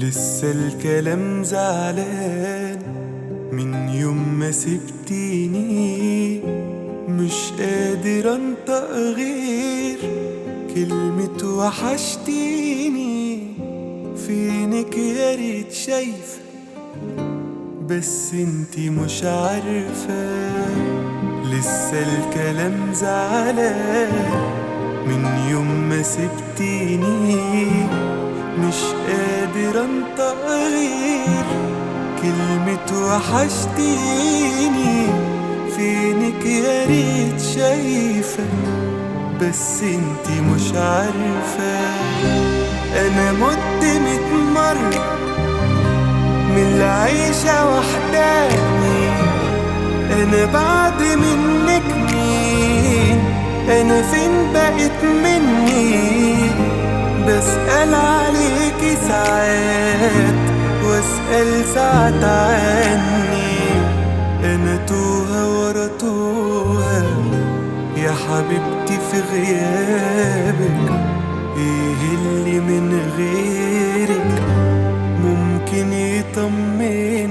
لسه الكلام زعلان من يوم ما سبتيني مش قادر انطق غير كلمة وحشتيني فينك يا ريت شايفة بس انتي مش عارفة لسه الكلام زعلان من يوم ما سبتيني مش قادر انطق غير كلمة وحشتيني فينك يا ريت شايفة بس انتي مش عارفة انا مت ميت مرة من العيشة وحداني انا بعد منك مين انا فين بقيت مني بسأل عليكي ساعات واسأل ساعات عني انا توهة ورا توهة يا حبيبتي في غيابك ايه اللي من غيرك ممكن يطمني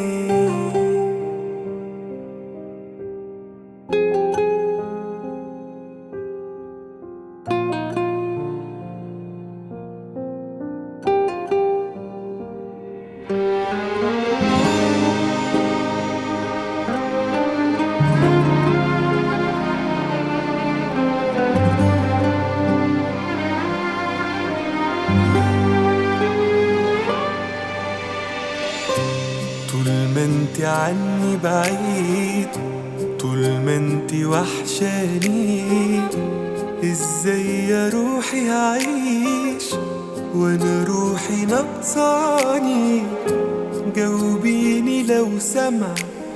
طول ما انت عني بعيد طول ما انت وحشاني ازاي يا روحي هعيش وانا روحي نقصاني جاوبيني لو سمع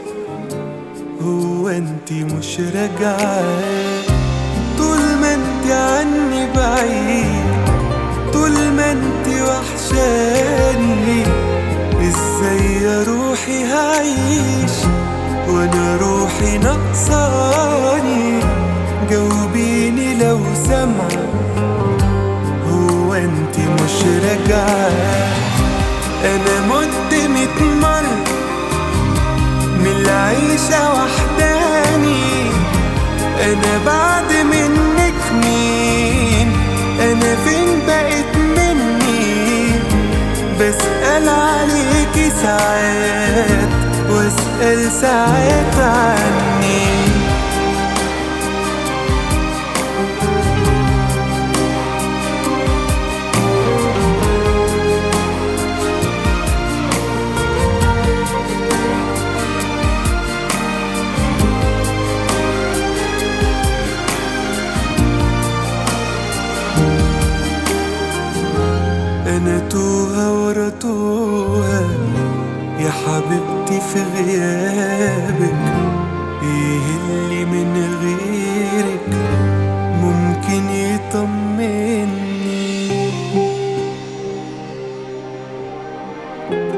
هو انت مش راجعة طول ما انت عني بعيد طول ما انت وحشاني ازاي يا روحي هعيش وانا روحي نقصاني جاوبيني لو سمع هو انت مش راجعة انا مت ميت مرة من العيشة وحداني انا بعد منك مين انا فين بقيت مني بسأل عليكي ساعات واسأل ساعات عني انا توهة ورا توهة يا حبيبتي في غيابك ايه اللي من غيرك ممكن يطمني